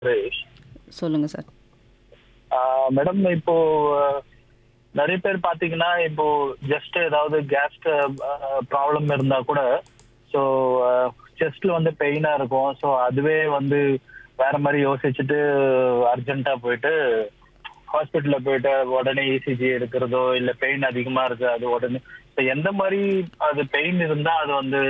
சுரேஷ் சொல்லுங்க sir madam இப்போ அஹ், நிறைய பேர் பாத்தீங்கன்னா இப்போ ஜஸ்ட் ஏதாவது கேஸ் ப்ராப்ளம் இருந்தா கூட ஸோ செஸ்ட்ல வந்து பெயினா இருக்கும் ஸோ அதுவே வந்து வேற மாதிரி யோசிச்சுட்டு அர்ஜென்ட்டா போயிட்டு ஹாஸ்பிட்டல்ல போயிட்டு உடனே இசிஜி எடுக்கிறதோ இல்ல பெயின் அதிகமா இருக்கு அது உடனே ஸோ எந்த மாதிரி அது பெயின் இருந்தா அது வந்து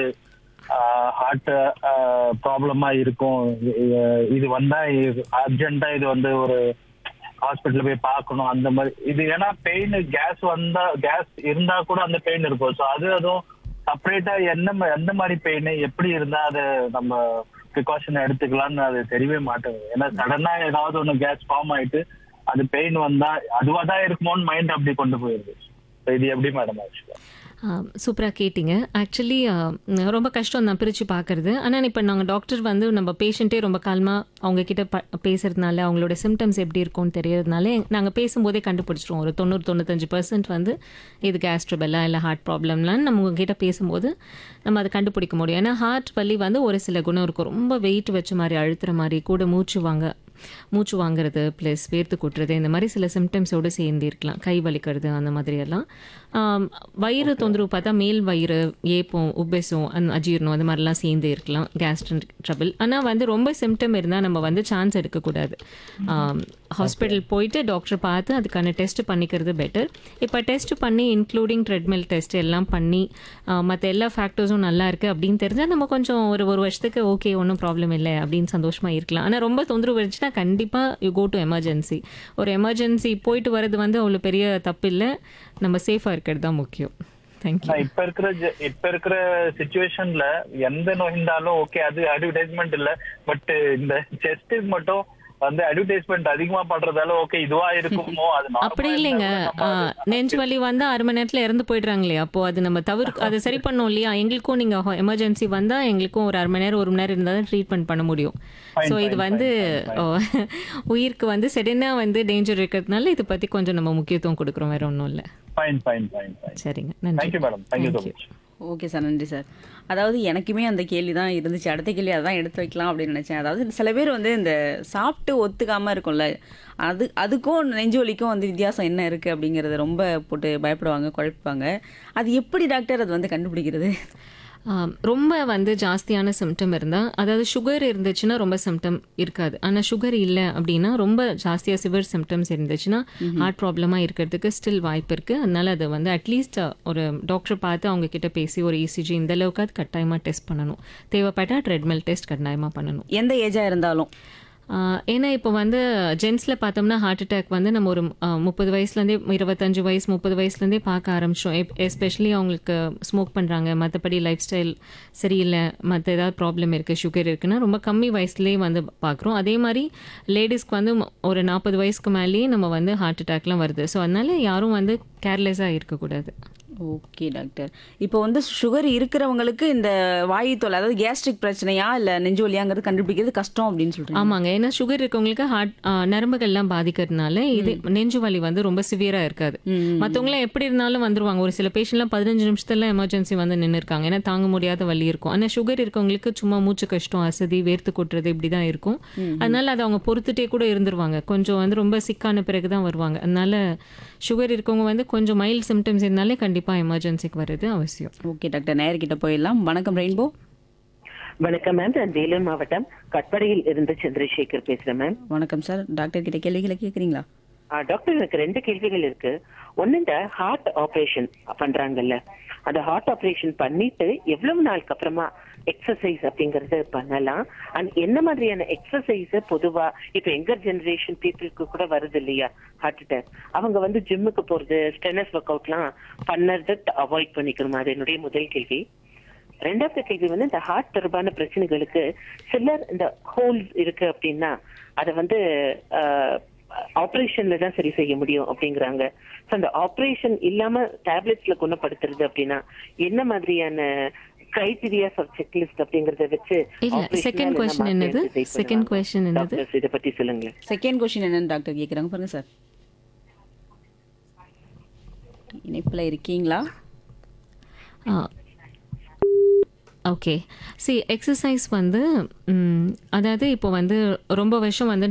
ஹார்ட் ப்ராப்ளமா இருக்கும் இது- இது வந்தா அர்ஜென்ட்டா இது வந்து ஒரு ஹாஸ்பிட்டல் போய் பார்க்கணும் அந்த மாதிரி இது ஏன்னா பெயின் கேஸ் வந்தா கேஸ் இருந்தா கூட அந்த பெயின் இருக்கும் ஸோ அது அதுவும் செப்பரேட்டா என்ன ம- எந்த மாதிரி பெயின் எப்படி இருந்தா அதை நம்ம ப்ரிகாஷன் எடுத்துக்கலாம்னு அது தெரியவே மாட்டேங்குது ஏன்னா சடனா ஏதாவது ஒன்று கேஸ் ஃபார்ம் ஆயிட்டு அது பெயின் வந்தா அதுவா தான் இருக்குமோன்னு மைண்ட் அப்படி கொண்டு போயிருது So இது எப்படி மேடம் ஆக்சுவலா சூப்பராக கேட்டிங்க ஆக்சுவலி ரொம்ப கஷ்டம் தான் பிரித்து பார்க்கறது ஆனால் இப்போ நாங்கள் டாக்டர் வந்து நம்ம பேஷண்ட்டே ரொம்ப காலமாக அவங்க கிட்ட ப பேசுறதுனால அவங்களோட சிம்டம்ஸ் எப்படி இருக்கும்னு தெரியறதுனால நாங்கள் பேசும்போதே கண்டுபிடிச்சிருவோம் ஒரு தொண்ணூறு தொண்ணூத்தஞ்சு பர்சன்ட் வந்து இது கேஸ்ட்ரபெல்லா இல்லை ஹார்ட் ப்ராப்ளம்லாம் நம்ம உங்ககிட்ட பேசும்போது நம்ம அதை கண்டுபிடிக்க முடியும் ஏன்னா ஹார்ட் வலி வந்து ஒரு சில குணம் இருக்கும் ரொம்ப வெயிட் வச்ச மாதிரி அழுத்துற மாதிரி கூட மூச்சு வாங்க மூச்சு வாங்குறது ப்ளஸ் வேர்த்து கொட்டுறது இந்த மாதிரி சில சிம்டம்ஸோடு சேர்ந்து இருக்கலாம் கை வலிக்கிறது அந்த மாதிரியெல்லாம் ஆம், வயிறு தொந்தரவு பார்த்தா மேல் வயிறு ஏப்பம் உபெசம் அந்த அஜீரணம் அந்த மாதிரிலாம் சேர்ந்து இருக்கலாம் கேஸ்ட்ரிக் ட்ரபிள் ஆனால் வந்து ரொம்ப சிம்டம் இருந்தால் நம்ம வந்து சான்ஸ் எடுக்கக்கூடாது ஹாஸ்பிட்டல் போயிட்டு டாக்டர் பார்த்து அதுக்கான டெஸ்ட் பண்ணிக்கிறது பெட்டர் இப்போ டெஸ்ட் பண்ணி இன்க்ளூடிங் ட்ரெட்மில் டெஸ்ட் எல்லாம் பண்ணி மற்ற எல்லா ஃபேக்டர்ஸும் நல்லா இருக்குது அப்படின்னு தெரிஞ்சால் நம்ம கொஞ்சம் ஒரு ஒரு வருஷத்துக்கு ஓகே ஒன்றும் ப்ராப்ளம் இல்லை அப்படின்னு சந்தோஷமாக இருக்கலாம் ஆனால் ரொம்ப தொந்தரவு இருந்துச்சுன்னா கண்டிப்பாக யூ கோ டு எமர்ஜென்சி ஒரு எமர்ஜென்சி போயிட்டு வர்றது வந்து அவ்வளோ பெரிய தப்பு இல்லை நம்ம சேஃபாக இருக்கிறது தான் முக்கியம் தேங்க்யூ நான் இப்ப இருக்கிற ஜ- இப்ப இருக்கிற சுச்சுவேஷன்ல எந்த நோய் இருந்தாலும் ஓகே அது அட்வர்டைஸ்மெண்ட் இல்ல பட் இந்த செஸ்ட்டுக்கு மட்டும் வந்து அட்வர்டைஸ்மெண்ட் அதிகமா பண்றதால ஓகே இதுவா இருக்குமோ அது normal அப்படி இருந்தா இல்லைங்க கூட நம்ம ஆ, நெஞ்சு வலி வந்து அரை மணி நேரத்தில் இறந்து போயிடுறாங்க இல்லையா அப்போ அது நம்ம தவிர அதை சரி பண்ணோம் இல்லையா எங்களுக்கும் நீங்கள் எமர்ஜென்சி வந்தால் எங்களுக்கும் ஒரு அரை மணி நேரம் ஒரு மணி நேரம் இருந்தால் தான் ட்ரீட்மெண்ட் பண்ண முடியும் Fine, ஸோ இது fine, வந்து fine, ஓ, உயிருக்கு வந்து செடனாக வந்து டேஞ்சர் இருக்கிறதுனால இதை பற்றி கொஞ்சம் நம்ம முக்கியத்துவம் கொடுக்குறோம் வேற ஒன்றும் இல்லை ஃபைன் ஃபைன் ஃபைன் ஃபைன் சரிங்க நன்றி thank you madam thank you so Thank you. Much okay sir நன்றி சார் அதாவது எனக்குமே அந்த கேள்வி தான் இருந்துச்சு அடுத்த கேள்வி அதான் எடுத்து வைக்கலாம் அப்படின்னு நினச்சேன் அதாவது சில பேர் வந்து இந்த சாப்பிட்டு ஒத்துக்காமல் இருக்கும்ல அது அதுக்கும் நெஞ்சு வலிக்கும் வந்து வித்தியாசம் என்ன இருக்குது அப்படிங்கிறத ரொம்ப போட்டு பயப்படுவாங்க குழப்பிப்பாங்க அது எப்படி டாக்டர் அது வந்து கண்டுபிடிக்கிறது ஆம், ரொம்ப வந்து ஜாஸ்தியான சிம்டம் இருந்தால் அதாவது சுகர் இருந்துச்சுன்னா ரொம்ப சிம்டம் இருக்காது ஆனால் சுகர் இல்லை அப்படின்னா ரொம்ப ஜாஸ்தியாக சிவர் சிம்டம்ஸ் இருந்துச்சுன்னா ஹார்ட் ப்ராப்ளமாக இருக்கிறதுக்கு ஸ்டில் வாய்ப்பு இருக்குது அதனால அதை வந்து அட்லீஸ்ட் ஒரு டாக்டர் பார்த்து அவங்க கிட்ட பேசி ஒரு இசிஜி இந்த அளவுக்கு அது கட்டாயமாக டெஸ்ட் பண்ணணும் தேவைப்பட்டால் ட்ரெட்மில் டெஸ்ட் கட்டாயமாக பண்ணணும் எந்த ஏஜாக இருந்தாலும் ஆஹ் ஏன்னா இப்போ வந்து ஜென்ஸில் பார்த்தோம்னா ஹார்ட் அட்டாக் வந்து நம்ம ஒரு முப்பது வயசுலேருந்தே இருபத்தஞ்சு வயசு முப்பது வயசுலேருந்தே பார்க்க ஆரம்பிச்சோம் எஸ்பெஷலி அவங்களுக்கு ஸ்மோக் பண்ணுறாங்க மற்றபடி லைஃப் ஸ்டைல் சரியில்லை மற்ற ஏதாவது ப்ராப்ளம் இருக்குது சுகர் இருக்குன்னா ரொம்ப கம்மி வயசுலேயே வந்து பார்க்குறோம் அதே மாதிரி லேடிஸ்க்கு வந்து ம- ஒரு நாற்பது வயசுக்கு மேலேயே நம்ம வந்து ஹார்ட் அட்டாக்லாம் வருது ஸோ அதனால யாரும் வந்து கேர்லெஸ்ஸாக இருக்கக்கூடாது ஓகே டாக்டர் இப்போ வந்து சுகர் இருக்கிறவங்களுக்கு இந்த வாயு தொல்லை அதாவது கேஸ்ட்ரிக் பிரச்சனையா இல்லை நெஞ்சு வலியாங்கிறது கண்டுபிடிக்கிறது கஷ்டம் அப்படின்னு சொல்கிறேன் ஆமாங்க ஏன்னா சுகர் இருக்கவங்களுக்கு ஹார்ட் நரம்புகள்லாம் பாதிக்கிறதுனால இது நெஞ்சு வலி வந்து ரொம்ப சிவியரா இருக்காது மற்றவங்களாம் எப்படி இருந்தாலும் வந்துருவாங்க ஒரு சில பேஷண்ட்லாம் பதினஞ்சு நிமிஷத்துல எமர்ஜென்சி வந்து நின்று இருக்காங்க ஏன்னா தாங்க முடியாத வலி இருக்கும் ஆனால் சுகர் இருக்கவங்களுக்கு சும்மா மூச்சு கஷ்டம் அசதி வேர்த்து கொட்டுறது இப்படி தான் இருக்கும் அதனால அதை அவங்க பொறுத்துட்டே கூட இருந்துருவாங்க கொஞ்சம் வந்து ரொம்ப சிக்கான பிறகு தான் வருவாங்க அதனால சுகர் இருக்கவங்க வந்து கொஞ்சம் மைல்ட் சிம்டம்ஸ் இருந்தாலே கண்டிப்பாக எமர்ஜென்சிக்கு வர்றது அவசியம் ஓகே டாக்டர் நேர்கிட்ட போயிடலாம் வணக்கம் ரெயின்போ வணக்கம் மேம் நான் வேலூர் மாவட்டம் கட்படியில் இருந்து சந்திரசேகர் பேசுறேன் மேம் வணக்கம் சார் டாக்டர் கிட்ட கேள்விகளை கேட்குறீங்களா ஆ, டாக்டர் எனக்கு ரெண்டு கேள்விகள் இருக்கு ஒன்னு இந்த ஹார்ட் ஆபரேஷன் பண்றாங்கல்ல அந்த ஹார்ட் ஆபரேஷன் பண்ணிட்டு எவ்வளவு நாளுக்கு அப்புறமா எக்ஸசைஸ் அப்படிங்கறது பண்ணலாம் அண்ட் என்ன மாதிரியான எக்ஸசைஸ் பொதுவா இப்ப எங்கர் ஜெனரேஷன் பீப்புளுக்கு கூட வருது இல்லையா ஹார்ட் அட்டாக் அவங்க வந்து ஜிம்முக்கு போறது ஸ்டெனஸ் ஒர்க் அவுட்லாம் பண்ணறது அவாய்ட் பண்ணிக்கணுமா அது என்னுடைய முதல் கேள்வி ரெண்டாவது கேள்வி வந்து இந்த ஹார்ட் தொடர்பான பிரச்சனைகளுக்கு சிலர் இந்த ஹோல்ஸ் இருக்கு அப்படின்னா அதை வந்து ஆபரேஷன்ல தான் சரி செய்ய முடியும் அப்படிங்கிறாங்க ஸோ அந்த ஆபரேஷன் இல்லாம டேப்லெட்ஸ்ல குணப்படுத்துறது அப்படின்னா என்ன மாதிரியான கிரைட்டீரியாஸ் ஆஃப் செக்லிஸ்ட் அப்படிங்கறத வச்சு இல்ல, operation second ஆல question நம்ம என்னது? identify second பண்ணலாமா? question என்னது? Doctors, இத பத்தி சொல்லுங்க செகண்ட் கொஸ்டின் என்னன்னு டாக்டர் கேட்குறாங்க பாருங்க சார் இணைப்பில் இருக்கீங்களா ஆ ஓகே சி எக்ஸசைஸ் வந்து ம், அதாவது இப்போ வந்து ரொம்ப வருஷம் வந்து